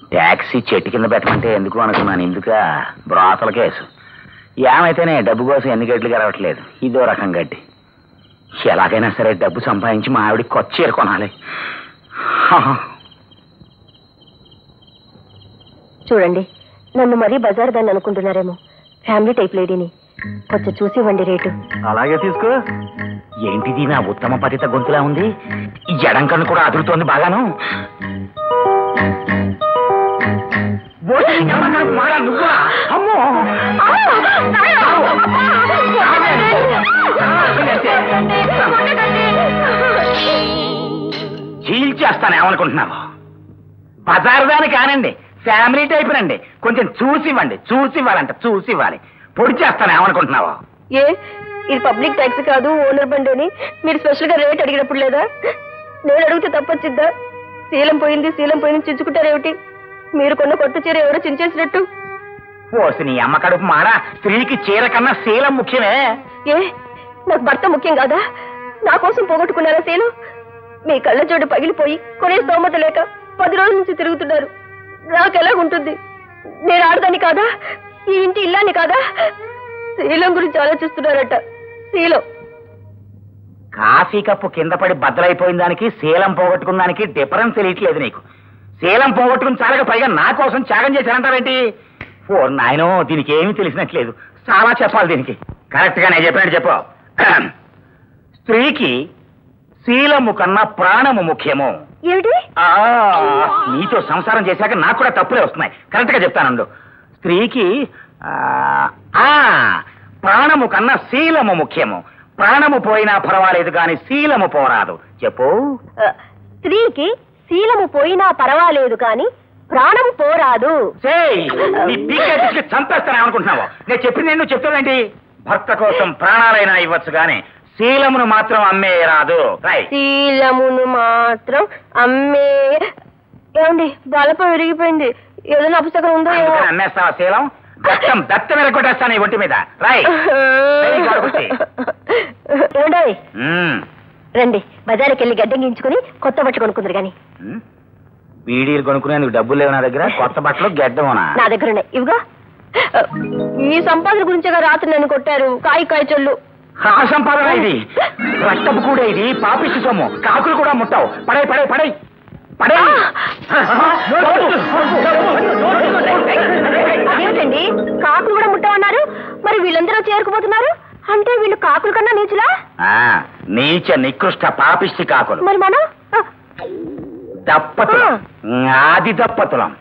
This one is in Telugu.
ట్యాక్సీ చెట్టు కింద పెట్టమంటే ఎందుకు అనుకున్నాను ఎందుక బ్రోతల కేసు ఏమైతేనే డబ్బు కోసం ఎన్ని గడ్లు గడవట్లేదు ఇదో రకం గడ్డి ఎలాగైనా సరే డబ్బు సంపాదించి మా ఆవిడకి కొత్త చీర కొనాలి చూడండి నన్ను మరీ బజార్ దాన్ని అనుకుంటున్నారేమో ఫ్యామిలీ టైప్ లేడీని కొంచెం చూసి ఇవ్వండి రేటు అలాగే తీసుకో ఏంటిది నా ఉత్తమ పతిత గొంతులా ఉంది ఈ ఎడం కన్ను కూడా అదురుతోంది బాగాను ఓసి ఎడమ కన్ను మారా నువ్వా? అమ్మో! చీల్చేస్తాను ఏమనుకుంటున్నావు బజారు దాని కానండి ఫ్యామిలీ టైప్ నండి కొంచెం చూసి ఇవ్వండి చూసి ఇవ్వాలంట చూసి ఇవ్వాలి పొడి చేస్తాను ఏమనుకుంటున్నావు ఏ ఇది పబ్లిక్ ట్యాక్సీ కాదు ఓనర్ బండి అని మీరు స్పెషల్ గా రేట్ అడిగినప్పుడు లేదా నేను అడిగితే తప్పొచ్చిద్దా శీలం పోయింది శీలం పోయింది చించుకుంటారేమిటి మీరు కొన్న కొత్త చీర ఎవరో చించేసినట్టు ఓసి నీ అమ్మ కడుపు మారా స్త్రీకి చీర కన్నా శీలం ముఖ్యమే ఏ నాకు భర్త ముఖ్యం కాదా నా కోసం పోగొట్టుకున్నారా శీలం మీ కళ్ళ జోడు పగిలిపోయి కొనే స్తోమత లేక పది రోజుల నుంచి తిరుగుతున్నారు నాకెలాగుంటుంది నేను ఆడదాన్ని కాదా ఈ ఇంటి ఇల్లాన్ని కాదా శీలం గురించి ఆలోచిస్తున్నారట శీలం కాఫీ కప్పు కింద పడి బద్దలైపోయిన దానికి శీలం పోగొట్టుకున్న దానికి డిఫరెన్స్ తెలియట్లేదు నీకు శీలం పోగొట్టుకుని చాలక పైగా నా కోసం త్యాగం చేశానంటావేంటి ఓ నాయనో దీనికి ఏమీ తెలిసినట్లేదు చాలా చెప్పాలి దీనికి కరెక్ట్ గా నేను చెప్పినట్టు చెప్పు స్త్రీకి శీలము కన్నా ప్రాణము ముఖ్యము ఏమిటి ఆ, నీతో సంసారం చేశాక నాకు కూడా తప్పులే వస్తున్నాయి కరెక్ట్ గా చెప్తానండు స్త్రీకి ఆ, ఆ, ప్రాణము కన్నా శీలము ముఖ్యము ప్రాణము పోయినా పర్వాలేదు కానీ శీలము పోరాదు చెప్పు ఆ, స్త్రీకి శీలము పోయినా పర్వాలేదు కాని ప్రాణం పోరాదు సేయ్ నీ పీకేకి చంపేస్తాను అనుకుంటున్నావు నేను చెప్పింది నువ్వు చెప్తావేంటి భర్త కోసం ప్రాణాలైనా ఇవ్వచ్చు గాని శీలమును మాత్రం అమ్మేయరాదు రై శీలమును మాత్రం అమ్మే ఏమండి బలప విరిగిపోయింది ఏదైనా అపసకం ఉందో ఏమో అందుకని అమ్మేస్తావా శీలం దత్తం దత్తం వెరగొట్టేస్తాను ఈ ఒంటి మీద రాయ్ వెరీ గొడవకొచ్చి. ఏమండోయ్ మ్మ్. రండి బజార్కి వెళ్ళి గడ్డం గించుకుని కొత్త బట్టలు కొనుక్కుందరు గాని మ్మ్. బీడీలు కొనుక్కునేందుకు డబ్బులు లేవు నా దగ్గర కొత్త బట్టలు గెడ్డమోనా నా దగ్గర ఉన్నాయి ఇవిగా ఈ సంపాదన గురించేగా రాత్రి నన్ను కొట్టారు కాయి కాయ చెల్లు ఆ సంపాదన ఇది రక్తపు కూడా ఇది పాపిష్టి సొమ్ము కాకులు కూడా ముట్టావు పడై పడై పడై పడై ఏమిటండి కాకులు కూడా ముట్టమన్నారు మరి వీళ్ళందరూ చేరుకుపోతున్నారు అంటే వీళ్ళు కాకుల కన్నా నీచులా ఆ, నీచ నికృష్ట పాపిష్టి కాకులు మరి మనం ఆ, దప్పతులం ఆది దప్పతులం